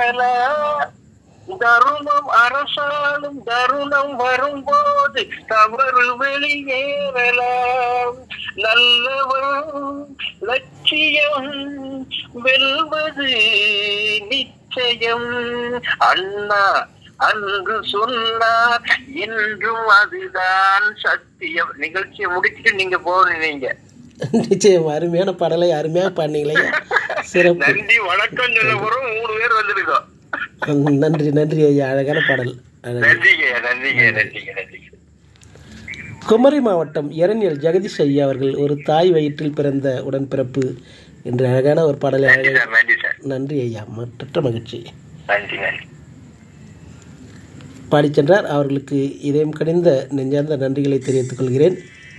ஏறலாம் தருணம் அரசாலும் தருணம் வரும்போது தவறு வெளியேறலாம் நல்லவன் லட்சியம் வெல்வது நிச்சயம் அண்ணா அன்று சொன்னார் இன்றும் அதுதான் சத்தியம் நிகழ்ச்சியை முடிச்சுட்டு நீங்க போறீங்க நிச்சயம் அருமையான பாடலை அருமையாக பாடினீங்களே சிறப்பு நன்றி வணக்கம் சொல்ல போறோம் மூணு பேர் வந்திருக்கோம் நன்றி நன்றி ஐயா அழகான பாடல் அழகு. நன்றிங்க நன்றிங்க நன்றிங்க நன்றிங்க குமரி மாவட்டம் இரணியல் ஜெகதீஷ் ஐயா அவர்கள் ஒரு தாய் வயிற்றில் பிறந்த உடன்பிறப்பு என்று அழகான ஒரு பாடலை நன்றி அழகாக சார் நன்றி சார் நன்றி ஐயா மற்ற மகிழ்ச்சி நன்றி நன்றி பாடிச் சென்றார் அவர்களுக்கு இதயம் கடிந்த நெஞ்சார்ந்த நன்றிகளை தெரிவித்துக் கொள்கிறேன்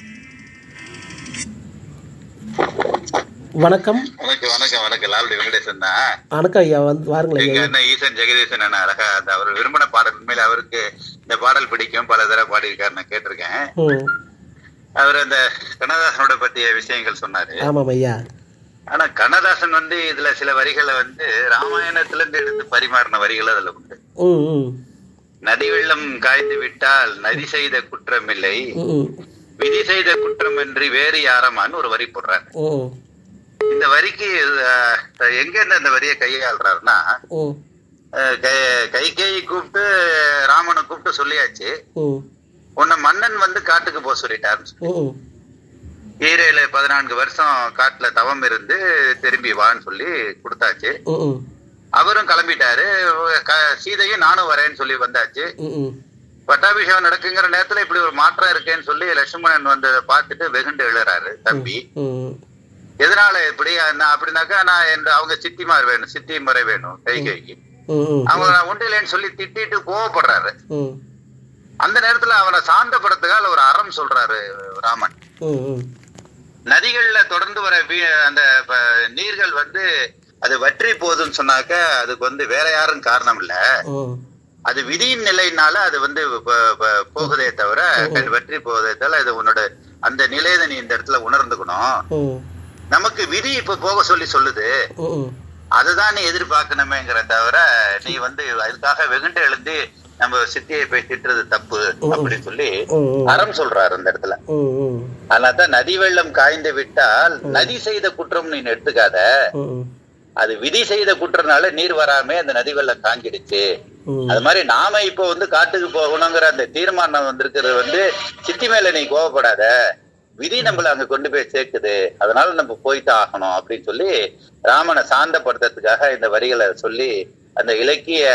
வணக்கம் வணக்கம் வணக்கம் வணக்கம் லால்டி வெங்கடேசன் தான் வணக்கம் ஐயா வந்து வாருங்கள் எங்க ஐயா அண்ணன் ஈசன் ஜெகதீசன் அண்ணன் அழகா அந்த அவர் விரும்பின பாடல் உண்மையில அவருக்கு இந்த பாடல் பிடிக்கும் பல தடவை பாடியிருக்காரு நான் கேட்டிருக்கேன் ம் அவர் அந்த கண்ணதாசனோட பத்திய விஷயங்கள் சொன்னாரு ஆமாம் ஐயா ஆனா கண்ணதாசன் வந்து இதுல சில வரிகளை வந்து ராமாயணத்துல இருந்து எடுத்து பரிமாறின வரிகள் அதுல உண்டு ம் ம் நதி வெள்ளம் காய்ந்து விட்டால் நதி செய்த குற்றம் இல்லை ம் ம் விதி செய்த குற்றம் என்று வேறு யாரமான்னு ஒரு வரி போடுறாரு ம் இந்த வரிக்கு அஹ், எங்க இருந்து அந்த வரியை கையாளுறாருன்னா ம் அஹ் கை- கைகேயி கூப்பிட்டு ராமனை கூப்பிட்டு சொல்லியாச்சு ம் உன்னை மன்னன் வந்து காட்டுக்கு போக சொல்லிட்டாருன்னு சொல்லி. ம் ஈரேழு பதினான்கு வருஷம் காட்டுல தவம் இருந்து திரும்பி வான்னு சொல்லி கொடுத்தாச்சு ம் ம் அவரும் கிளம்பிட்டாரு க- சீதையும் நானும் வரேன்னு சொல்லி வந்தாச்சு ம் ம் பட்டாபிஷேகம் நடக்குங்கிற நேரத்துல இப்படி ஒரு மாற்றம் இருக்கேன்னு சொல்லி லட்சுமணன் வந்து பார்த்துட்டு வெகுண்டு எழுறாரு தம்பி ம் எதனால இப்படி நான் அப்படின்னாக்கா நான் என் அவங்க சித்திமார் வேணும் சித்தி முறை வேணும் கைகைக்கு ம் ம் அவங்க நான் உண்டிலேன்னு சொல்லி திட்டிட்டு கோவப்படுறாரு ம் அந்த நேரத்துல அவனை சாந்தப்படுத்துக்கால ஒரு அறம் சொல்றாரு ராமன் ம் ம் நதிகள்ல தொடர்ந்து வர வீ- அந்த ப- நீர்கள் வந்து அது வற்றி போகுதுன்னு சொன்னாக்க அதுக்கு வந்து வேற யாரும் காரணம் இல்ல ம் அது விதியின் நிலையினால அது வந்து ப- ப- போகுதே தவிர அது வற்றி போகுதே தவிர இது உன்னோட அந்த நிலையை நீ இந்த இடத்துல உணர்ந்துக்கணும் ம் நமக்கு விதி இப்ப போக சொல்லி சொல்லுது ம் ம் அதுதான் நீ எதிர்பார்க்கணுமேங்கிற தவிர நீ வந்து அதுக்காக வெகுண்டு எழுந்து நம்ம சித்தியை போய் திட்டுறது தப்பு அப்படின்னு சொல்லி ம் ம் அறம் சொல்றாரு அந்த இடத்துல ம் ம் அதனால்தான் நதி வெள்ளம் காய்ந்து விட்டால் நதி செய்த குற்றம் நீ எடுத்துக்காத ம் ம் அது விதி செய்த குற்றனால நீர் வராம அந்த நதி வெள்ளம் காஞ்சிடுச்சு ம் அது மாதிரி நாம இப்போ வந்து காட்டுக்கு போகணுங்கிற அந்த தீர்மானம் வந்திருக்கிறது வந்து சித்தி மேல நீ கோவப்படாத விதி நம்மள அங்க கொண்டு போய் சேர்க்குது அதனால நம்ம போய்தான் ஆகணும் அப்படின்னு சொல்லி ராமனை சாந்தப்படுத்துறதுக்காக இந்த வரிகளை சொல்லி அந்த இலக்கிய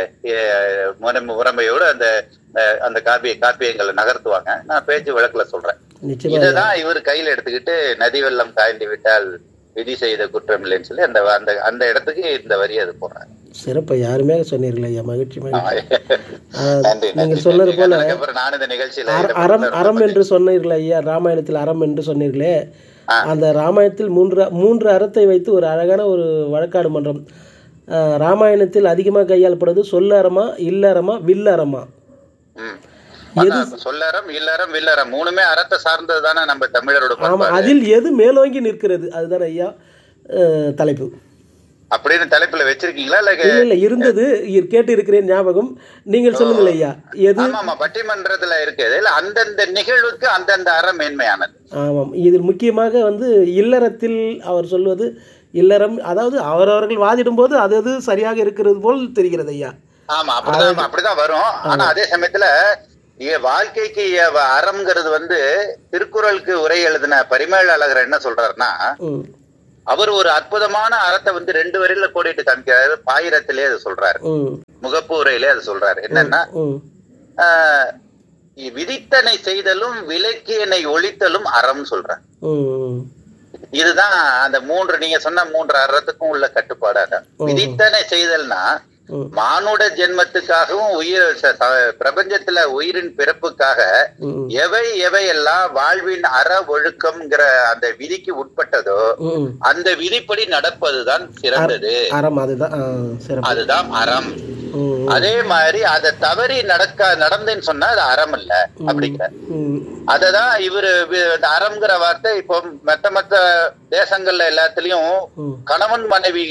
அஹ், முறை முறைமையோடு அந்த அஹ், அந்த காப்பிய காப்பியங்களை நகர்த்துவாங்க நான் பேச்சு விளக்குல சொல்றேன் நிச்சயமா இததான் இவர் கையில எடுத்துக்கிட்டு நதி வெள்ளம் காய்ந்து விட்டால் விதி செய்த குற்றம் இல்லைன்னு சொல்லி அந்த அந்த அந்த இடத்துக்கு இந்த வரி அது போடுறாங்க சிறப்பு யாருமே சொன்னீர்கள் ஐயா மகிழ்ச்சி மகிழ்ச்சி ஆ, நன்றி நீங்கள் நன்றி சொன்னது நன்றி. போல அதுக்கப்புறம் நானும் இந்த நிகழ்ச்சியில அற- ஈடுபட்டு அறம் ரொம்ப அறம் என்று சொன்னீர்கள் ஐயா ராமாயணத்தில் அறம் என்று சொன்னீர்களே அந்த ராமாயணத்தில் மூன்று மூன்று அறத்தை வைத்து ஒரு அழகான ஒரு வழக்காடு மன்றம் ஆ, ராமாயணத்தில் அதிகமாக கையாளப்படுவது சொல்லறமா இல்லறமா வில்லறமா ம். அதான் சொல்லறம் இல்லறம் வில்லறம் மூணுமே அறத்தை சார்ந்தது தானே நம்ம தமிழரோட ஆமாம் பண்பாடு அதில் எது மேலோங்கி நிற்கிறது அதுதான் ஐயா ஆ, தலைப்பு அப்படின்னு தலைப்புல வச்சிருக்கீங்களா இல்ல இல்லை இல்லை இருந்தது இ- கேட்டு இருக்கிறேன் ஞாபகம் நீங்கள் சொல்லுங்கள் ஐயா எது ஆமா ஆமா பட்டிமன்றத்துல இருக்குது இல்ல அந்தந்த நிகழ்வுக்கு அந்தந்த அறம் மேன்மையானது ஆமாம் இதில் முக்கியமாக வந்து இல்லறத்தில் அவர் சொல்வது இல்லறம் அதாவது அவரவர்கள் வாதிடும்போது அது அது சரியாக இருக்கிறது போல் தெரிகிறது ஐயா ஆமா அப்படிதான் அப்படிதான் வரும் ஆனா அதே சமயத்துல இ- வாழ்க்கைக்கு இ- அறம்ங்கிறது வந்து திருக்குறளுக்கு உரை எழுதின பரிமேல அழகர் என்ன சொல்றாருன்னா ம் அவர் ஒரு அற்புதமான அறத்தை வந்து ரெண்டு வரியில கோடிட்டு காமிக்கிறாரு பாயிரத்திலே அது சொல்றாரு ம் முகப்பு உரையிலே அது சொல்றாரு என்னன்னா ம் ஆஹ், விதித்தனை செய்தலும் விலக்கியனை ஒழித்தலும் அறம் சொல்றார் ம் இதுதான் அந்த மூன்று நீங்க சொன்ன மூன்று அறத்துக்கும் உள்ள கட்டுப்பாடு அதான் விதித்தனை செய்தல்னா ம். மானுட ஜென்மத்துக்காகவும் உயிர் ச- ச- பிரபஞ்சத்துல உயிரின் பிறப்புக்காக ம் எவை எவையெல்லாம் வாழ்வின் அற ஒழுக்கம்ங்கிற அந்த விதிக்கு உட்பட்டதோ ம் அந்த விதிப்படி நடப்பதுதான் சிறந்தது அறம் அதுதான் ஆ, சிறப்பு அதுதான் அறம் ம் அதே மாதிரி அதை தவறி நடக்க நடந்துன்னு சொன்னா அது அறம் இல்ல அப்படிங்கிற ம் அததான் இவரு வி- இந்த அறம்ங்கிற வார்த்தை இப்போ மத்த மத்த தேசங்கள்ல எல்லாத்துலயும் ம் கணவன் மனைவி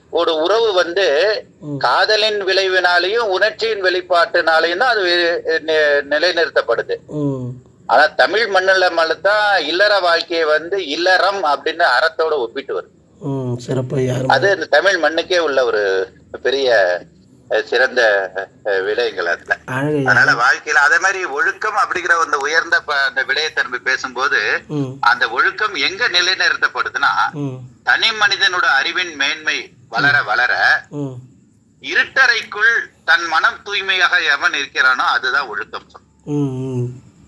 ஒரு உறவு வந்து ம். காதலின் விளைவினாலையும் உணர்ச்சியின் வெளிப்பாட்டுனாலையும் தான் அது வி- நி- நிலைநிறுத்தப்படுது ம் ஆனா தமிழ் மண்ணுல மட்டும்தான் இல்லற வாழ்க்கையை வந்து இல்லறம் அப்படின்னு அறத்தோட ஒப்பிட்டு வருது ம் சிறப்பு யாரும் அது இந்த தமிழ் மண்ணுக்கே உள்ள ஒரு பெரிய அஹ், சிறந்த அஹ், விடயங்கள் அதுல அழகு அதனால வாழ்க்கையில அதே மாதிரி ஒழுக்கம் அப்படிங்கிற அந்த உயர்ந்த ப- அந்த விடயத்தை நம்ம பேசும்போது ம் அந்த ஒழுக்கம் எங்க நிலைநிறுத்தப்படுதுன்னா ம் தனி மனிதனோட அறிவின் மேன்மை வளர வளர ம் இருட்டறைக்குள் தன் மனம் தூய்மையாக எவன் இருக்கிறானோ அதுதான் ஒழுக்கம் சொல் ம் ம்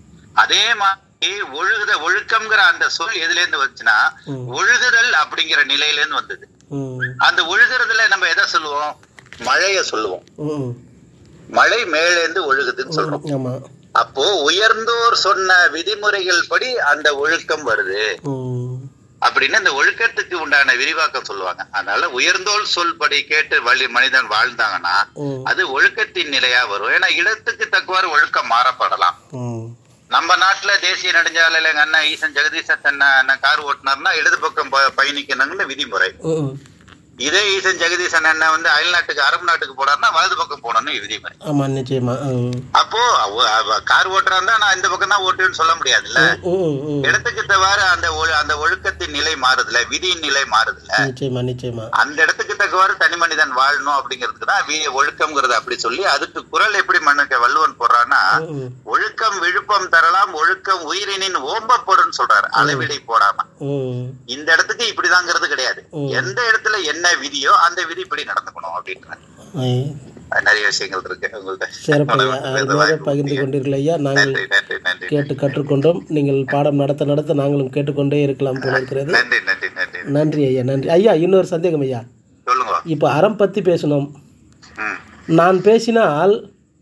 அதே மாதிரி ஒழுகுத ஒழுக்கம்ங்கிற அந்த சொல் எதுல இருந்து வந்துச்சுன்னா ம். ஒழுகுதல் அப்படிங்கிற நிலையில இருந்து வந்தது ம் அந்த ஒழுகுறதுல நம்ம எதை சொல்லுவோம் மழைய சொல்லுவோம் ம் மழை மேலேந்து ஒழுகுதுன்னு சொல்றோம் ஆமாம் அப்போ உயர்ந்தோர் சொன்ன விதிமுறைகள் படி அந்த ஒழுக்கம் வருது ம் அப்படின்னு இந்த ஒழுக்கத்துக்கு உண்டான விரிவாக்கம் சொல்லுவாங்க அதனால உயர்ந்தோர் சொல்படி கேட்டு வழி மனிதன் வாழ்ந்தாங்கன்னா ம் அது ஒழுக்கத்தின் நிலையா வரும் ஏன்னா இடத்துக்கு தக்கவாறு ஒழுக்கம் மாறப்படலாம் ம் நம்ம நாட்டுல தேசிய நெடுஞ்சாலையில எங்க அண்ணன் ஈசன் ஜெகதீசன் அண்ணன் அண்ணன் கார் ஓட்டினார்னா இடது பக்கம் ப- பயணிக்கணும்னு விதிமுறை ம் இதே ஈசன் ஜெகதீசன் அண்ணன் வந்து அயல் நாட்டுக்கு அரபு நாட்டுக்கு போனார்னா வலது பக்கம் போகணும்னு விதிமுறை ஆமாம் நிச்சயமா ம் அப்போ அவ- அவ கார் ஓட்டுறா இருந்தா நான் இந்த பக்கம் தான் ஓட்டுவேன்னு சொல்ல முடியாதுல்ல ம் ம் இடத்துக்கு தக்கவாறு அந்த ஒழு- அந்த ஒழுக்கத்தின் நிலை மாறுதுல விதியின் நிலை மாறுதுல நிச்சயமா நிச்சயமா அந்த இடத்துக்கு தக்கவாறு தனி மனிதன் வாழணும் அப்படிங்கிறதுக்கு தான் வி- ஒழுக்கம்ங்கிறது அப்படி சொல்லி அதுக்கு குரல் எப்படி மண்ணுக்கு வள்ளுவன் போடுறான்னா ம் ஒழுக்கம் விழுப்பம் தரலாம் ஒழுக்கம் உயிரினின் ஓம்பப்படும் சொல்றாரு அளவிடை போடாம ம் இந்த இடத்துக்கு இப்படிதாங்கிறது கிடையாது ம். எந்த இடத்துல என்ன விதியோ அந்த விதி இப்படி நடந்துக்கணும் அப்படின்ற ஐ, நிறைய விஷயங்கள் இருக்கு உங்கள்ட்ட சிறப்பு ஐயா உணவு அருமையாக வாய்ப்பு பகிர்ந்து கொடுத்தீங்க. கொண்டீர்கள் ஐயா நாங்கள் நன்றி நன்றி நன்றி கேட்டு கற்றுக்கொண்டோம் நீங்கள் பாடம் நடத்த நடத்த நாங்களும் கேட்டுக்கொண்டே இருக்கலாம் போல இருக்கிறது நன்றி நன்றி நன்றி நன்றி ஐயா நன்றி ஐயா இன்னொரு சந்தேகம் ஐயா சொல்லுங்க இப்போ அறம் பற்றி பேசணும் ம். நான் பேசினால்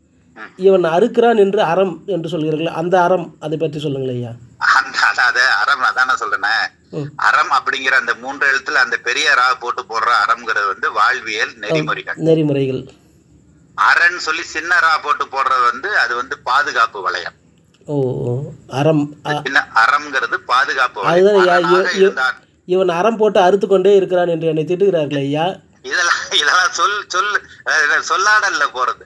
இவன் அறுக்கிறான் என்று அறம் என்று சொல்கிறீர்கள் அந்த அறம் அதை பற்றி சொல்லுங்கள் ஐயா அந்த அதாவது அறம் அதான் நான் சொல்றேனே ம். அறம் அப்படிங்கிற அந்த மூன்று எழுத்துல அந்த பெரிய ரா போட்டு போடுற அறம்ங்கிறது வந்து வாழ்வியல் நெறிமுறைகள் நெறிமுறைகள் அரண் சொல்லி சின்ன ரா போட்டு போடுறது வந்து அது வந்து பாதுகாப்பு வளையம் ஓ ஓ. அறம் அ- சின்ன அறம்ங்கிறது பாதுகாப்பு அதுதான் வளையம் ஐயா, அரணாக இ- இ- இருந்தான். இவன் அறம் போட்டு அறுத்து கொண்டே இருக்கிறான் என்று என்னை திட்டுகிறார்கள் ஐயா இதெல்லாம் இதெல்லாம் சொல் சொல் அஹ் சொல்லாடல்ல போறது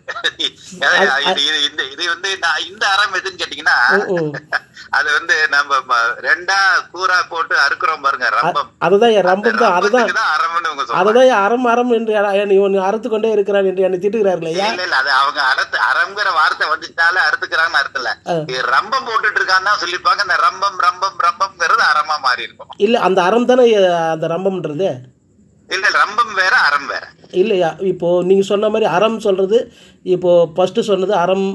அதாவது இது இது இந்த இது வந்து நான் இந்த அறம் எதுன்னு கேட்டீங்கன்னா ம். அது வந்து நம்ம ம- ரெண்டா கூரா போட்டு அறுக்குறோம் பாருங்க ரம்பம் அதுதான் என் ரம்பம் தான் அதுதான் ரம்பத்துக்கு தான் அறம்னு இவங்க சொல்றாங்க அதுதான் என் அறம் அறம் என்று என்னை இவன் அறுத்து கொண்டே இருக்கிறான் என்று என்னை திட்டுகிறார்கள் ஐயா இல்ல இல்ல அது அவங்க அறுத்து அறம்ங்கிற வார்த்தை வந்துட்டாலே அறுத்துக்கிறாங்கன்னு அர்த்தம் இல்ல ஆ. இது ரம்பம் போட்டுட்டு இருக்கான்னு தான் சொல்லிப்பாங்க இந்த ரம்பம் ரம்பம் ரம்பம்ங்கிறது அறமா மாறி இருக்கும் இல்லை அந்த அறம் தானே அஹ், அந்த ரம்பம்ன்றது இல்ல ரம்பம் வேற அறம் வேற இல்லையா இப்போது நீங்கள் சொன்ன மாதிரி அறம் சொல்கிறது இப்போது ஃபஸ்ட்டு சொன்னது அறம்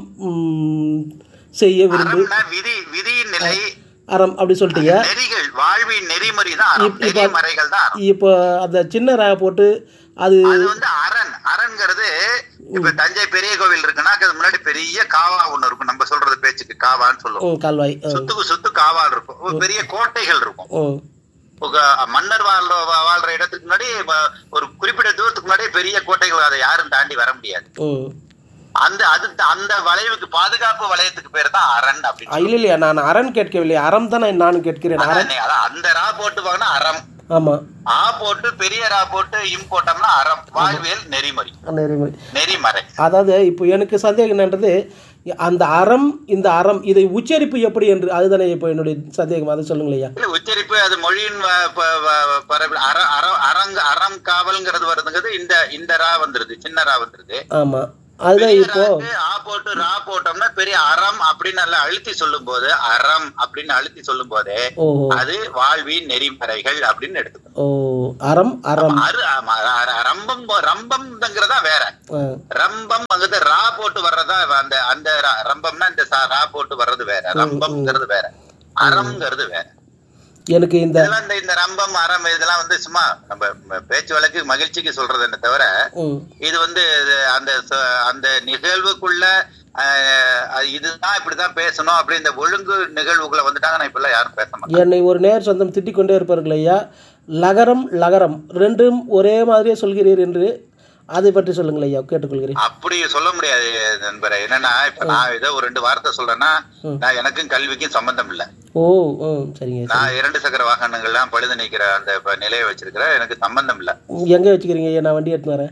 ம், செய்ய விரும்பு அறம்னா விதி விதியின் நிலை அறம் அப்படி சொல்லிட்டீங்க நெறிகள் வாழ்வின் நெறிமுறை தான் அறம் இப்ப- இப்ப- நெறிமறைகள் தான் அறம் இப்போ அந்த சின்ன ரா போட்டு அது அது வந்து அரண் அரண்ங்கிறது இப்ப தஞ்சை பெரிய கோவில் இருக்குன்னா அதுக்கு முன்னாடி பெரிய காவா ஒண்ணு இருக்கும் நம்ம சொல்றது பேச்சுக்கு காவான்னு சொல்லுவோம் ம், கால்வாய் ஆ, சுத்துக்கு சுத்து காவால் இருக்கும் ஒரு பெரிய கோட்டைகள் இருக்கும் ம், உங்க மன்னர் வாழ்ற வாழ்ற இடத்துக்கு முன்னாடி வ- ஒரு குறிப்பிட்ட தூரத்துக்கு முன்னாடி பெரிய கோட்டைகள் அதை யாரும் தாண்டி வர முடியாது ம். அந்த அது அந்த வளைவுக்கு பாதுகாப்பு வளையத்துக்கு பேர் தான் அரண் ஆ, அப்படின்னு இல்லை இல்லையா நான் அறம் கேட்கவில்லை அறம் தான் நான் கேட்கிறேன் அறம் அதான் அதான் அந்த ரா போட்டு பாங்கன்னா அறம் ஆமாம் ஆ போட்டு பெரிய ரா போட்டு இம் போட்டோம்னா அறம் வாழ்வியல் நெறிமுறை நெறிமுறை நெறிமறை அதாவது இப்போ எனக்கு சந்தேகம் என்னன்றது அந்த அறம் இந்த அறம் இதை உச்சரிப்பு எப்படி என்று அதுதானே இப்போ என்னுடைய சந்தேகம் அதை சொல்லுங்களையா இல்ல உச்சரிப்பு அது மொழியின் வ- ப- வ- பரவல் அற அற அரங் அறம் காவல்ங்கிறது வருதுங்கிறது இந்த இந்த ரா வந்துருது சின்ன ரா வந்துருது ஆமாம் அதுதான் பெரிய இப்போ ராக்கு ஆ போட்டு ரா போட்டோம்னா பெரிய அறம் அப்படின்னு நல்லா அழுத்தி சொல்லும் போது அறம் அப்படின்னு அழுத்தி சொல்லும் போதே ஓஹோ அது வாழ்வின் நெறிமறைகள் அப்படின்னு எடுத்துக்கணும் ஓ அறம் அறம் அரு ஆமா, அ- அ- ரம்பம் ரம்பம்ங்கிறதா வேற ஆ, ரம்பம் அங்கிறது ரா போட்டு வர்றதா அந்த அந்த ரா- ரம்பம்னா இந்த சா- ரா போட்டு வர்றது வேற ரம்பம்ங்கிறது வேற அறம்ங்கிறது வேற எனக்கு இந்த இதெல்லாம் இந்த இந்த ரம்பம் அறம் இதெல்லாம் வந்து சும்மா நம்ம ம- பேச்சு வழக்கு மகிழ்ச்சிக்கு சொல்றது என்ன தவிர ம், இது வந்து இது அந்த ச- அந்த நிகழ்வுக்குள்ள ஆஹ், அது இதுதான் இப்படிதான் பேசணும் அப்படி இந்த ஒழுங்கு நிகழ்வுக்குள்ள வந்துட்டாங்கன்னா இப்ப எல்லாம் யாரும் பேச மாட்டாங்க என்னை ஒரு நேர் சொந்தம் திட்டிக் கொண்டே இருப்பார்கள் ஐயா லகரம் லகரம் ரெண்டும் ஒரே மாதிரியே சொல்கிறீர் என்று அதை பற்றி சொல்லுங்கள் ஐயா கேட்டுக்கொள்கிறேன் அப்படி சொல்ல முடியாது நண்பரே என்னன்னா இப்ப நான் ஏதோ ஒரு ரெண்டு வார்த்தை சொல்றேன்னா ம். நான் எனக்கும் கல்விக்கும் சம்பந்தம் இல்ல ஓ ஓ சரிங்க சரி நான் இரண்டு சக்கர வாகனங்கள்லாம் பழுது நீக்கிற அந்த இப்ப நிலையை வச்சிருக்கிறேன் எனக்கு சம்பந்தம் இல்ல எங்கே வச்சுக்கிறீங்க ஐயா நான் வண்டி எடுத்து வரேன்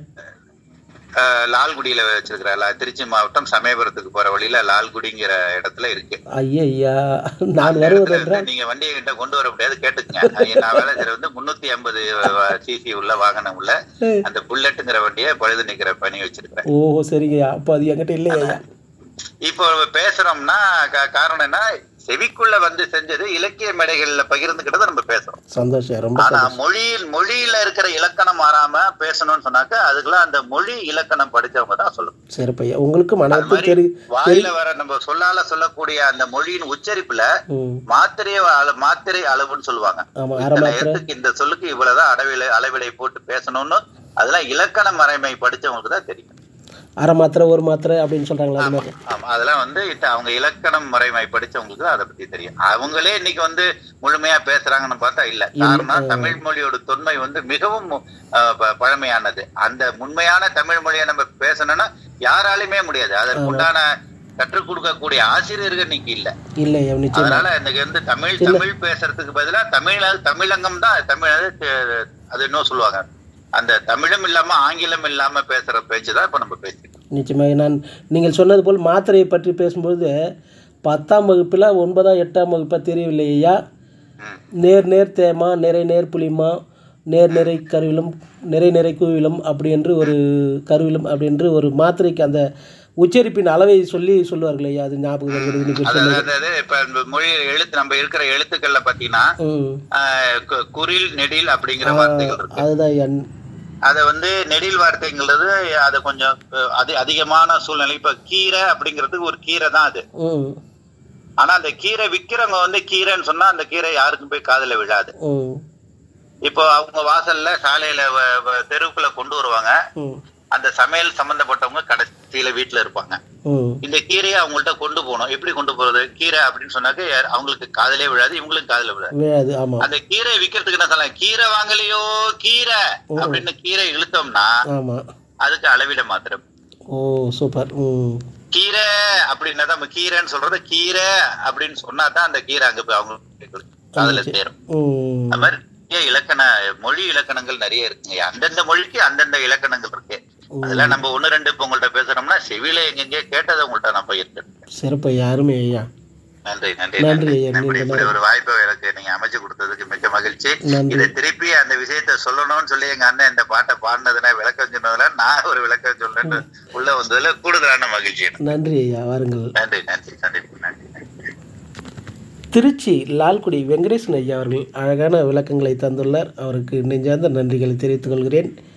அஹ், லால்குடியில வச்சிருக்கிறேன் லா- திருச்சி மாவட்டம் சமயபுரத்துக்கு போற வழியில லால்குடிங்கிற இடத்துல இருக்கு ஐயா ஐயா நான் அந்த வருவது இடத்துல என்றால் இருந்து நீங்க வண்டியை கிட்ட கொண்டு வர முடியாது கேட்டுக்கங்க நான் நான் வேலை செய்யறது வந்து முன்னூத்தி ஐம்பது சிசி உள்ள வாகனம் உள்ள அந்த புல்லட்டுங்கிற வண்டியை பழுது நீக்கிற பணி வச்சிருக்கிறேன் ஓ சரிங்க ஐயா அப்போ அது என்கிட்ட இல்லையா ஐயா இப்போ பேசுறோம்னா கா- காரணம் என்ன செவிக்குள்ள வந்து செஞ்சது இலக்கிய மேடைகள்ல பகிர்ந்துக்கிட்டதை நம்ம பேசுறோம் சந்தோஷம் ரொம்ப ஆனா சந்தோஷம் மொழியில் மொழியில இருக்கிற இலக்கணம் மாறாம பேசணும்னு சொன்னாக்க அதுக்கெல்லாம் அந்த மொழி இலக்கணம் படிச்சவங்க தான் சொல்லணும் சிறப்பு ஐயா உங்களுக்கும் அது மனத்து மாதிரி தெரி வாயில வர நம்ம சொல்லால சொல்லக்கூடிய அந்த மொழியின் உச்சரிப்புல ம் மாத்திரை அள- மாத்திரை அளவுன்னு சொல்லுவாங்க ஆமாம் அரை இத்தனை மாத்திரை எழுத்துக்கு இந்த சொல்லுக்கு இவ்வளவுதான் அளவிலை அளவிலை போட்டு பேசணும்னு அதெல்லாம் இலக்கண மறைமை படிச்சவங்களுக்கு தான் தெரியும் அரை மாத்திரை ஒரு மாத்திரை அப்படின்னு சொல்கிறாங்களா அது மாதிரி ஆமா அதெல்லாம் வந்து இத்த- அவங்க இலக்கணம் மறைமை படிச்சவங்களுக்கு தான் அதை பத்தி தெரியும் அவங்களே இன்னைக்கு வந்து முழுமையா பேசுறாங்கன்னு பார்த்தா இல்ல காரணம் தமிழ் மொழியோட தொன்மை வந்து மிகவும் அஹ், ப- பழமையானது அந்த உண்மையான தமிழ் மொழியை நம்ம பேசணும்னா யாராலுமே முடியாது அதற்கு உண்டான கற்றுக் கொடுக்கக்கூடிய ஆசிரியர்கள் இன்னைக்கு இல்ல இல்லை ஐயா நிச்சயம் அதனால இன்னைக்கு வந்து தமிழ் தமிழ் பேசுறதுக்கு பதிலா தமிழ் தமிழங்கம் தான் தமிழ் அது த- அது இன்னும் சொல்லுவாங்க அந்த தமிழும் இல்லாம ஆங்கிலம் இல்லாம பேசுற பேச்சு தான் இப்ப நம்ம பேசிட்டு நிச்சயமாக நான் நீங்கள் சொன்னது போல் மாத்திரையை பற்றி பேசும்பொழுது பத்தாம் வகுப்பில் ஒன்பதாம் எட்டாம் வகுப்பா தெரியவில்லை ஐயா ம். நேர் நேர் தேமா நிறை நேர் புளிமா நேர் நிறை கருவிலும் நிறை நிறை கூவிலும் அப்படி என்று ஒரு கருவிலும் அப்படி என்று ஒரு மாத்திரைக்கு அந்த உச்சரிப்பின் அளவை சொல்லி சொல்லுவார்கள் ஐயா அது ஞாபகம் வருகிறது நீங்கள் அது சொன்னது அதாவது இப்ப இந்த மொழி எழுத்து நம்ம இருக்கிற எழுத்துக்கள்ல பாத்தீங்கன்னா ம் ஆஹ், கு- குறில் நெடில் அப்படிங்கிற வார்த்தைகள் இருக்கு அதுதான் ஐயா அத வந்து நெடில் வார்த்தைங்கிறது அது கொஞ்சம் அஹ், அது அதிகமான சூழ்நிலை இப்ப கீரை அப்படிங்கிறதுக்கு ஒரு கீரை தான் அது ம் ஆனா அந்த கீரை விக்கிறவங்க வந்து கீரைன்னு சொன்னா அந்த கீரை யாருக்கும் போய் காதுல விழாது ம் இப்போ அவங்க வாசல்ல சாலையில வ- வ- தெருவுக்குள்ள கொண்டு வருவாங்க ம் அந்த சமையல் சம்பந்தப்பட்டவங்க கடைசியில வீட்டுல இருப்பாங்க ம் இந்த கீரையை அவங்கள்ட்ட கொண்டு போகணும் எப்படி கொண்டு போறது கீரை அப்படின்னு சொன்னாக்க யார்- அவங்களுக்கு காதலே விழாது இவங்களுக்கு காதுல விழாது விழாது ஆமாம் அந்த கீரை விக்கிறதுக்கு என்ன சொல்லலாம் கீரை வாங்கலையோ கீரை அப்படின்னு கீரை இழுத்தோம்னா ஆமாம் அதுக்கு அளவிட மாத்திரம் ஓ சூப்பர் ம் கீரை அப்படின்னா தான் நம்ம கீரைன்னு சொல்றது கீரை அப்படின்னு சொன்னா தான் அந்த கீரை அங்க போய் அவங்க காதுல சேரும் ம் அது மாதிரி நிறைய இலக்கண மொழி இலக்கணங்கள் நிறைய இருக்குங்க அந்தந்த மொழிக்கு அந்தந்த இலக்கணங்கள் இருக்கு அதெல்லாம் நம்ம ஒண்ணு ரெண்டு இப்ப உங்கள்ட்ட பேசுறோம்னா செவில எங்கெங்கே கேட்டதை உங்கள்ட்ட நான் பகிர்ந்தேன் சிறப்பு ஐயா அருமை ஐயா நன்றி நன்றி நன்றி நன்றி ஐயா, நன்றி நீங்க இப்படி ஒரு வாய்ப்பை எனக்கு நீங்க அமைச்சு கொடுத்ததுக்கு மிக்க மகிழ்ச்சி நன்றி. இதை திருப்பி அந்த விஷயத்த சொல்லணும்னு சொல்லி எங்க அண்ணன் இந்த பாட்டை பாடினதுல விளக்கம் சொன்னதுல நான் ஒரு விளக்கம் சொல்றேன்னு உள்ள வந்ததுல கூடுதலான மகிழ்ச்சி எனக்கு. நன்றி ஐயா வாருங்கள் நன்றி நன்றி நன்றி நன்றி நன்றி திருச்சி லால்குடி வெங்கடேசன் ஐயா அவர்கள் அழகான விளக்கங்களை தந்துள்ளார் அவருக்கு நெஞ்சார்ந்த நன்றிகளை தெரிவித்துக் கொள்கிறேன்